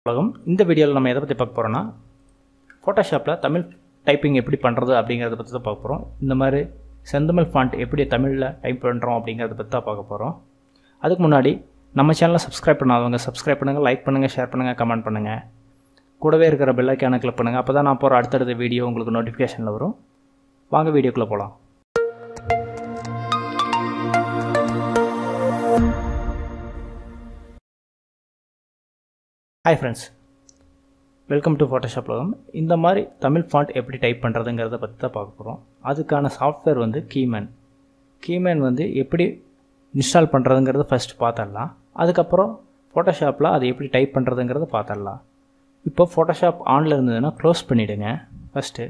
உலகம் இந்த வீடியோவில் நம்ம எதை பற்றி பார்க்க போகிறோன்னா ஃபோட்டோஷாப்பில் தமிழ் டைப்பிங் எப்படி பண்ணுறது அப்படிங்கிறத பற்றி தான் பார்க்க போகிறோம் இந்த மாதிரி செந்தமிழ் ஃபாண்ட் எப்படி தமிழில் டைப் பண்ணுறோம் அப்படிங்கிறத பற்றி தான் பார்க்க போகிறோம் அதுக்கு முன்னாடி நம்ம சேனலை சப்ஸ்கிரைப் பண்ணாதவங்க சப்ஸ்கிரைப் பண்ணுங்கள் லைக் பண்ணுங்கள் ஷேர் பண்ணுங்கள் கமெண்ட் பண்ணுங்கள் கூடவே இருக்கிற பெல் ஐக்கானை கிளிக் பண்ணுங்கள் அப்போ தான் நான் போகிற அடுத்தடுத்த வீடியோ உங்களுக்கு நோட்டிஃபிகேஷனில் வரும் வாங்க வீடியோக்குள்ளே போகலாம் hi friends welcome to Photoshop உலகம் இந்த மாதிரி தமிழ் ஃபாண்ட் எப்படி டைப் பண்ணுறதுங்கிறத பற்றி தான் பார்க்க போகிறோம் அதுக்கான சாஃப்ட்வேர் வந்து கீமேன் கீமேன் வந்து எப்படி இன்ஸ்டால் பண்ணுறதுங்கிறத ஃபஸ்ட்டு பார்த்துடலாம் அதுக்கப்புறம் ஃபோட்டோஷாப்பில் அதை எப்படி டைப் பண்ணுறதுங்கிறத பார்த்துடலாம் இப்போ ஃபோட்டோஷாப் ஆனில் இருந்ததுன்னா க்ளோஸ் பண்ணிவிடுங்க ஃபஸ்ட்டு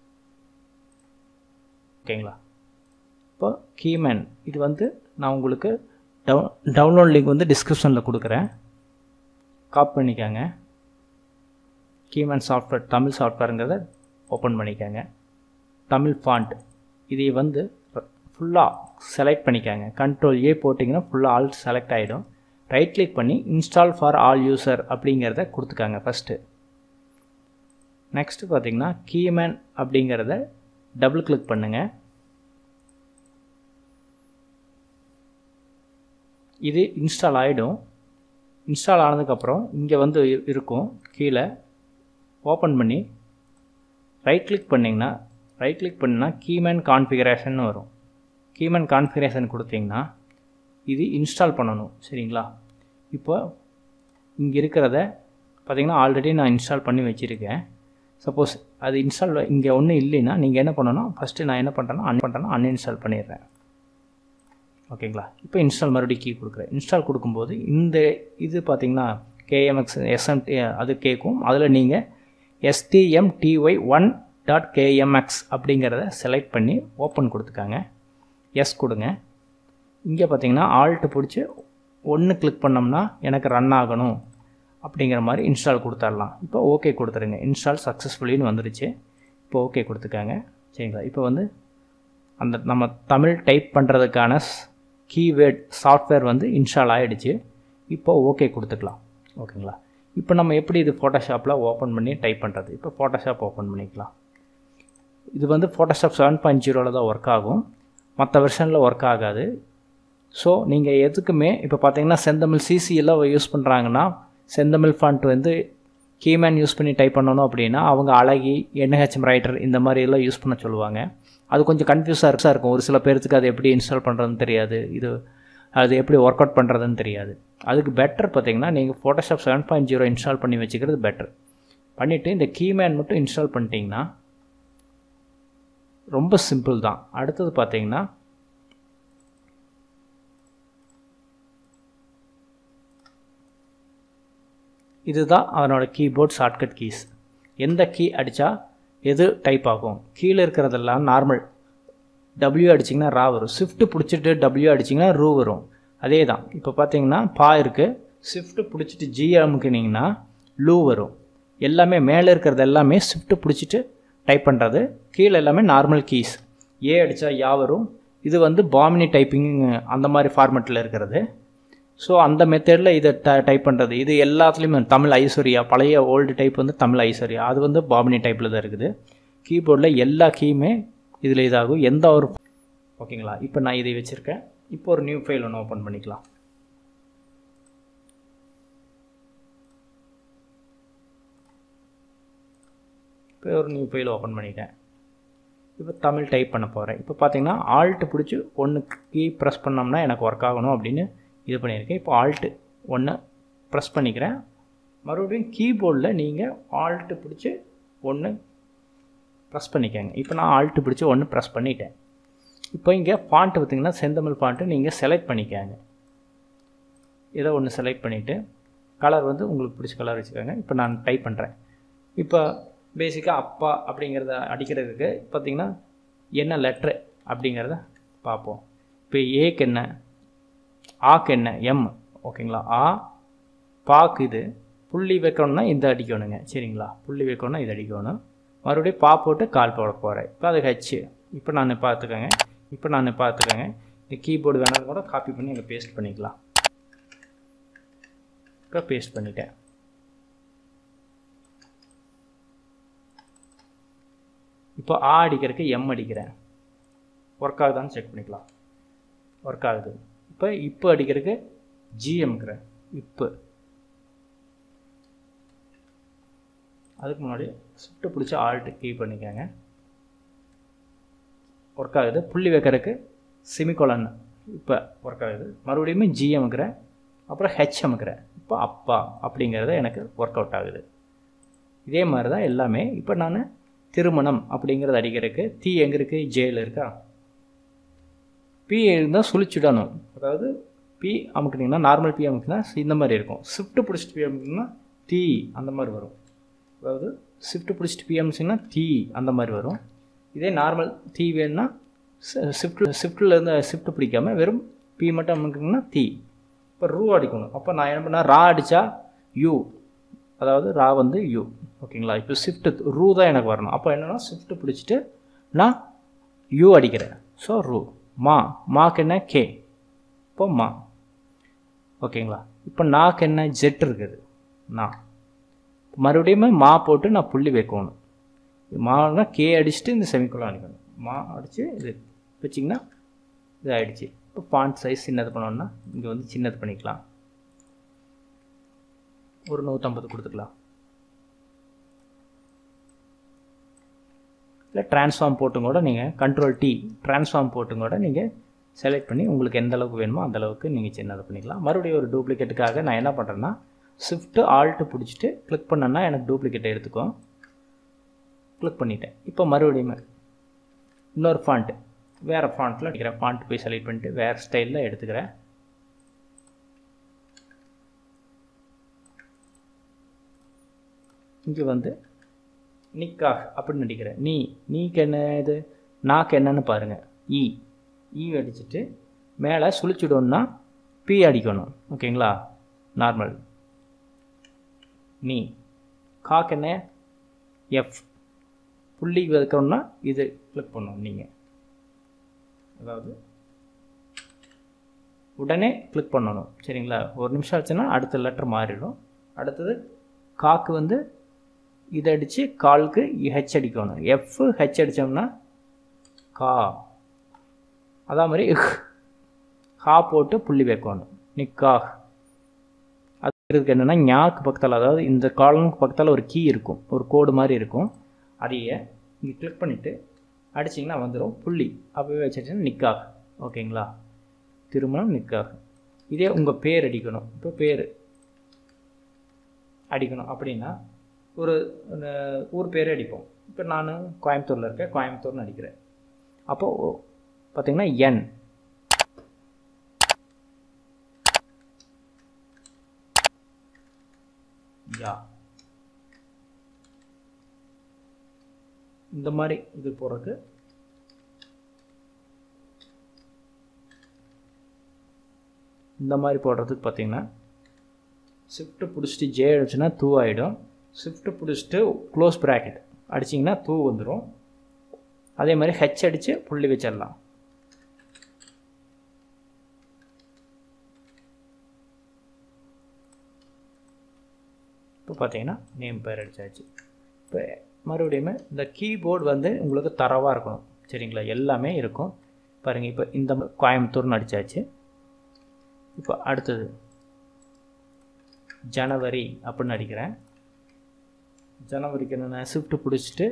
ஓகேங்களா இப்போ கீமேன் இது வந்து நான் உங்களுக்கு டவு டவுன்லோட் லிங்க் வந்து டிஸ்கிரிப்ஷனில் கொடுக்குறேன் காப்பி பண்ணிக்கோங்க கீமேன் சாஃப்ட்வேர் தமிழ் சாஃப்ட்வேருங்கிறத ஓப்பன் பண்ணிக்கோங்க தமிழ் ஃபாண்ட் இதை வந்து ஃபுல்லாக செலக்ட் பண்ணிக்கோங்க கண்ட்ரோல் ஏ போட்டிங்கன்னா ஃபுல்லாக ஆல் செலக்ட் ஆகிடும் ரைட் கிளிக் பண்ணி இன்ஸ்டால் ஃபார் ஆல் யூசர் அப்படிங்கிறத கொடுத்துக்காங்க ஃபஸ்ட்டு நெக்ஸ்ட்டு பார்த்தீங்கன்னா கீமேன் அப்படிங்கிறத டபுள் கிளிக் பண்ணுங்கள் இது இன்ஸ்டால் ஆகிடும் இன்ஸ்டால் ஆனதுக்கப்புறம் இங்கே வந்து இ- இருக்கும் கீழே ஓப்பன் பண்ணி ரைட் கிளிக் பண்ணிங்கன்னா ரைட் கிளிக் பண்ணினா கீமேன் கான்ஃபிகரேஷன் வரும் கீமேன் கான்ஃபிகரேஷன் கொடுத்தீங்கன்னா இது இன்ஸ்டால் பண்ணணும் சரிங்களா இப்போ இங்கே இருக்கிறத பார்த்தீங்கன்னா ஆல்ரெடி நான் இன்ஸ்டால் பண்ணி வச்சுருக்கேன் சப்போஸ் அது இன்ஸ்டால் இங்கே ஒன்றும் இல்லைன்னா நீங்கள் என்ன பண்ணணும் ஃபஸ்ட்டு நான் என்ன பண்ணுறேன்னா அன் பண்ணுறேன்னா அன்இன்ஸ்டால் பண்ணிடுறேன் ஓகேங்களா இப்போ இன்ஸ்டால் மறுபடியும் கீ கொடுக்குறேன் இன்ஸ்டால் கொடுக்கும்போது இந்த இது பார்த்தீங்கன்னா கேஎம்எக்ஸ் எஸ்எம்டி அது கேட்கும் அதில் நீங்கள் எஸ்டிஎம்டிஒய் ஒன் டாட் கேஎம்எக்ஸ் அப்படிங்கிறத செலக்ட் பண்ணி ஓப்பன் கொடுத்துக்காங்க எஸ் கொடுங்க இங்கே பார்த்தீங்கன்னா ஆல்ட்டு பிடிச்சி ஒன்று கிளிக் பண்ணோம்னா எனக்கு ரன் ஆகணும் அப்படிங்கிற மாதிரி இன்ஸ்டால் கொடுத்துடலாம் இப்போ ஓகே கொடுத்துருங்க இன்ஸ்டால் சக்ஸஸ்ஃபுல்லின்னு வந்துருச்சு இப்போ ஓகே கொடுத்துக்காங்க சரிங்களா இப்போ வந்து அந்த நம்ம தமிழ் டைப் பண்ணுறதுக்கான கீவேர்ட் சாஃப்ட்வேர் வந்து இன்ஸ்டால் ஆகிடுச்சு இப்போ ஓகே கொடுத்துக்கலாம் ஓகேங்களா இப்போ நம்ம எப்படி இது ஃபோட்டோஷாப்பில் ஓப்பன் பண்ணி டைப் பண்ணுறது இப்போ ஃபோட்டோஷாப் ஓப்பன் பண்ணிக்கலாம் இது வந்து ஃபோட்டோஷாப் செவன் பாயிண்ட் ஜீரோவில் தான் ஒர்க் ஆகும் மற்ற வெர்ஷனில் ஒர்க் ஆகாது ஸோ நீங்கள் எதுக்குமே இப்போ பார்த்தீங்கன்னா செந்தமிழ் சிசி எல்லாம் யூஸ் பண்ணுறாங்கன்னா செந்தமிழ் ஃபாண்ட் வந்து கீமேன் யூஸ் பண்ணி டைப் பண்ணணும் அப்படின்னா அவங்க அழகி என்ஹெச்எம் ரைட்டர் இந்த மாதிரி எல்லாம் யூஸ் பண்ண சொல்லுவாங்க அது கொஞ்சம் கன்ஃபியூஸாக இருக்கும் ஒரு சில பேர்த்துக்கு அது எப்படி இன்ஸ்டால் பண்ணுறதுன்னு தெரியாது இது அது எப்படி ஒர்க் அவுட் பண்ணுறதுன்னு தெரியாது அதுக்கு பெட்டர் பார்த்தீங்கன்னா நீங்கள் Photoshop seven point zero install பண்ணி வச்சுக்கிறது பெட்டர் பண்ணிவிட்டு இந்த கீமேன் மட்டும் இன்ஸ்டால் பண்ணிட்டீங்கன்னா ரொம்ப சிம்பிள் தான் அடுத்தது பார்த்தீங்கன்னா இதுதான் அதனோட கீபோர்ட் ஷார்ட்கட் கீஸ் எந்த கீ அடித்தா எது டைப் ஆகும் கீழே இருக்கிறதெல்லாம் நார்மல் டபிள்யூ அடிச்சிங்கன்னா ரா வரும் ஷிஃப்ட்டு பிடிச்சிட்டு டபிள்யூ அடிச்சிங்கன்னா ரூ வரும் அதே தான் இப்போ பார்த்தீங்கன்னா பா இருக்குது ஷிஃப்ட்டு பிடிச்சிட்டு ஜி அமுக்குனீங்கன்னா லூ வரும் எல்லாமே மேலே இருக்கிறது எல்லாமே ஷிஃப்ட்டு பிடிச்சிட்டு டைப் பண்ணுறது கீழே எல்லாமே நார்மல் கீஸ் ஏ அடித்தா யா வரும் இது வந்து பாமினி டைப்பிங் அந்த மாதிரி ஃபார்மெட்டில் இருக்கிறது ஸோ அந்த மெத்தடில் இதை ட டைப் பண்ணுறது இது எல்லாத்துலேயுமே தமிழ் ஐஸ்வர்யா பழைய ஓல்டு டைப் வந்து தமிழ் ஐஸ்வர்யா அது வந்து பாமினி டைப்பில் தான் இருக்குது கீபோர்டில் எல்லா கீயுமே இதில் இதாகும் எந்த ஒரு ஓகேங்களா இப்போ நான் இதை வச்சுருக்கேன் இப்போ ஒரு நியூ ஃபைல் ஒன்று ஓப்பன் பண்ணிக்கலாம் இப்போ ஒரு நியூ ஃபைல் ஓப்பன் பண்ணிட்டேன் இப்போ தமிழ் டைப் பண்ண போகிறேன் இப்போ பார்த்தீங்கன்னா ஆல்ட்டு பிடிச்சி ஒன்று கீ ப்ரெஸ் பண்ணோம்னா எனக்கு ஒர்க் ஆகணும் அப்படின்னு இது பண்ணியிருக்கேன் இப்போ ஆல்ட்டு ஒன்று ப்ரெஸ் பண்ணிக்கிறேன் மறுபடியும் கீபோர்டில் நீங்கள் ஆல்ட்டு பிடிச்சி ஒன்று ப்ரெஸ் பண்ணிக்கோங்க இப்போ நான் ஆல்ட்டு பிடிச்சி ஒன்று ப்ரெஸ் பண்ணிட்டேன் இப்போ இங்கே ஃபாண்ட்டு பார்த்தீங்கன்னா செந்தமிழ் ஃபாண்ட்டு நீங்கள் செலக்ட் பண்ணிக்கோங்க ஏதோ ஒன்று செலக்ட் பண்ணிவிட்டு கலர் வந்து உங்களுக்கு பிடிச்ச கலர் வச்சுக்கோங்க இப்போ நான் டைப் பண்ணுறேன் இப்போ பேசிக்காக அப்பா அப்படிங்கிறத அடிக்கிறதுக்கு பார்த்தீங்கன்னா என்ன லெட்ரு அப்படிங்கிறத பார்ப்போம் இப்போ ஏக்கு என்ன ஆக்கு என்ன எம் ஓகேங்களா ஆ பாக்கு இது புள்ளி வைக்கணும்னா இந்த அடிக்கணுங்க சரிங்களா புள்ளி வைக்கணும்னா இது அடிக்கணும் மறுபடியும் பா போட்டு கால் போட போகிறேன் இப்போ அது ஹச்சு இப்போ நான் பார்த்துக்கோங்க இப்போ நான் பார்த்துக்கோங்க இந்த கீபோர்டு வேணாலும் கூட காப்பி பண்ணி அங்கே பேஸ்ட் பண்ணிக்கலாம் இப்போ பேஸ்ட் பண்ணிட்டேன் இப்போ ஆ அடிக்கிறதுக்கு எம் அடிக்கிறேன் ஒர்க் ஆகுதான்னு செக் பண்ணிக்கலாம் ஒர்க் ஆகுது இப்போ இப்போ அடிக்கிறதுக்கு ஜி அமுக்கிறேன் இப்போ அதுக்கு முன்னாடி ஷிஃப்ட்டு பிடிச்சி ஆல்ட்டு கீ பண்ணிக்கோங்க ஒர்க் ஆகுது புள்ளி வைக்கிறதுக்கு சிமிகோலன் இப்போ ஒர்க் ஆகுது மறுபடியும் ஜி அமுக்கிறேன் அப்புறம் ஹெச் அமுக்கிறேன் இப்போ அப்பா அப்படிங்கிறது எனக்கு ஒர்க் அவுட் ஆகுது இதே மாதிரி தான் எல்லாமே இப்போ நான் திருமணம் அப்படிங்கிறது அடிக்கிறதுக்கு தீ எங்கே இருக்குது ஜேயில் இருக்கா பி இருந்தால் சுழிச்சிடணும் அதாவது பி அமுக்குனீங்கன்னா நார்மல் பி அமுக்குனா இந்த மாதிரி இருக்கும் ஷிஃப்ட்டு பிடிச்சிட்டு பி அமுக்குனா தீ அந்த மாதிரி வரும் அதாவது ஷிஃப்ட்டு பிடிச்சிட்டு பி அமுச்சிங்கன்னா தீ அந்த மாதிரி வரும் இதே நார்மல் தீ வேணும்னா ஷிஃப்ட் ஷிஃப்ட்டில் இருந்து ஷிஃப்ட் பிடிக்காம வெறும் பி மட்டும் அமுக்குங்கன்னா தீ இப்போ ரூ அடிக்கணும் அப்போ நான் என்ன பண்ணேன் ரா அடித்தா யூ அதாவது ரா வந்து யூ ஓகேங்களா இப்போ ஷிஃப்ட்டு ரூ தான் எனக்கு வரணும் அப்போ என்னென்னா ஷிஃப்ட்டு பிடிச்சிட்டு நான் யூ அடிக்கிறேன் ஸோ ரூ மா மாக்கு என்ன கே இப்போ மா ஓகேங்களா இப்போ நாக்கு என்ன ஜெட் இருக்குது நான் மறுபடியும் மா போட்டு நான் புள்ளி வைக்கணும் மானா கே அடிச்சுட்டு இந்த செமிக்குள்ளே அடிக்கணும் மா அடித்து இது வச்சிங்கன்னா இது ஆகிடுச்சு இப்போ ஃபாண்ட் சைஸ் சின்னது பண்ணோன்னா இங்கே வந்து சின்னது பண்ணிக்கலாம் ஒரு நூற்றம்பது கொடுத்துக்கலாம் இல்லை ட்ரான்ஸ்ஃபார்ம் போட்டும் கூட நீங்கள் கண்ட்ரோல் டி ட்ரான்ஸ்ஃபார்ம் போட்டும் கூட நீங்கள் செலக்ட் பண்ணி உங்களுக்கு எந்த அளவுக்கு வேணுமோ அந்த அளவுக்கு நீங்கள் சின்னது பண்ணிக்கலாம் மறுபடியும் ஒரு டூப்ளிகேட்டுக்காக நான் என்ன பண்ணுறேன்னா ஷிஃப்ட்டு ஆல்ட்டு பிடிச்சிட்டு கிளிக் பண்ணேன்னா எனக்கு டூப்ளிகேட்டை எடுத்துக்கும் கிளிக் பண்ணிட்டேன் இப்போ மறுபடியும் இன்னொரு ஃபாண்ட்டு வேறு ஃபாண்ட்டில் அடிக்கிறேன் ஃபாண்ட் போய் செலக்ட் பண்ணிட்டு வேறு ஸ்டைலில் எடுத்துக்கிறேன் இங்கே வந்து நிக்காக அப்படின்னு நடிக்கிறேன் நீ நீக்கு என்ன இது நாக்கு என்னன்னு பாருங்கள் இ இ அடிச்சுட்டு மேலே சுழிச்சிடணும்னா பி அடிக்கணும் ஓகேங்களா நார்மல் நீ காக்கு என்ன எஃப் புள்ளி வைக்கணும்னா இது கிளிக் பண்ணணும் நீங்கள் அதாவது உடனே கிளிக் பண்ணணும் சரிங்களா ஒரு நிமிஷம் ஆச்சுன்னா அடுத்த லெட்டர் மாறிடும் அடுத்தது காக்கு வந்து இதை அடித்து காலுக்கு ஹெச் அடிக்கணும் எஃப் ஹெச் அடித்தோம்னா கா அதே மாதிரி ஹா போட்டு புள்ளி வைக்கணும் நிக்கா அது இதுக்கு என்னென்னா ஞாக்கு பக்கத்தில் அதாவது இந்த காலனுக்கு பக்கத்தில் ஒரு கீ இருக்கும் ஒரு கோடு மாதிரி இருக்கும் அதையே இங்கே கிளிக் பண்ணிவிட்டு அடிச்சிங்கன்னா வந்துடும் புள்ளி அப்போவே வச்சுட்டிங்கன்னா நிக்காக ஓகேங்களா திருமணம் நிக்காக இதே உங்கள் பேர் அடிக்கணும் இப்போ பேர் அடிக்கணும் அப்படின்னா ஒரு ஊர் பேரே அடிப்போம் இப்போ நான் கோயம்புத்தூரில் இருக்கேன் கோயம்புத்தூர்னு அடிக்கிறேன் அப்போது பார்த்திங்கன்னா என் யா இந்த மாதிரி இது போகிறதுக்கு இந்த மாதிரி போடுறதுக்கு பார்த்தீங்கன்னா ஷிஃப்ட்டு பிடிச்சிட்டு ஜே அடிச்சுன்னா தூ ஆகிடும் ஷிஃப்ட்டு பிடிச்சிட்டு க்ளோஸ் ப்ராக்கெட் அடிச்சிங்கன்னா தூ வந்துடும் அதே மாதிரி ஹெச் அடித்து புள்ளி வச்சிடலாம் இப்போ பார்த்தீங்கன்னா நேம் பேர் அடித்தாச்சு இப்போ மறுபடியும் இந்த கீபோர்டு வந்து உங்களுக்கு தரவாக இருக்கணும் சரிங்களா எல்லாமே இருக்கும் பாருங்கள் இப்போ இந்த கோயம்புத்தூர்னு அடித்தாச்சு இப்போ அடுத்தது ஜனவரி அப்படின்னு அடிக்கிறேன் ஜனவரிக்கு என்னென்ன ஷிஃப்ட்டு பிடிச்சிட்டு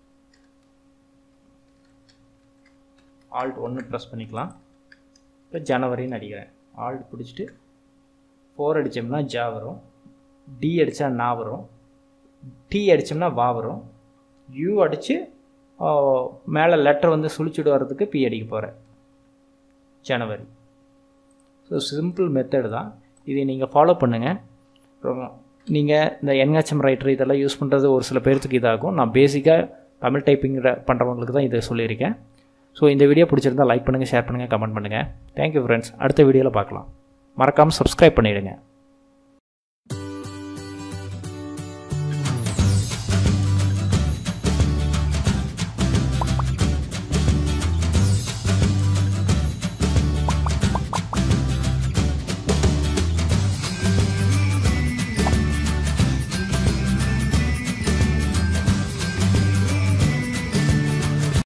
ஆல்ட் ஒன்று ப்ரெஸ் பண்ணிக்கலாம் இப்போ ஜனவரின்னு அடிக்கிறேன் ஆல்ட் பிடிச்சிட்டு ஃபோர் அடித்தோம்னா ஜா வரும் டி அடித்தா நா வரும் டி அடித்தோம்னா வா வரும் யூ அடித்து மேலே லெட்டர் வந்து சுழிச்சுட்டு வர்றதுக்கு பி அடிக்க போகிறேன் ஜனவரி ஸோ சிம்பிள் மெத்தடு தான் இதை நீங்கள் ஃபாலோ பண்ணுங்கள் நீங்கள் இந்த என்ஹெச்எம் ரைட்டர் இதெல்லாம் யூஸ் பண்ணுறது ஒரு சில பேர்த்துக்கு இதாகும் நான் பேசிக்காக தமிழ் டைப்பிங் பண்ணுறவங்களுக்கு தான் இதை சொல்லியிருக்கேன் ஸோ இந்த வீடியோ பிடிச்சிருந்தால் லைக் பண்ணுங்கள் ஷேர் பண்ணுங்கள் கமெண்ட் பண்ணுங்கள் தேங்க்யூ ஃப்ரெண்ட்ஸ் அடுத்த வீடியோவில் பார்க்கலாம் மறக்காமல் சப்ஸ்கிரைப் பண்ணிவிடுங்க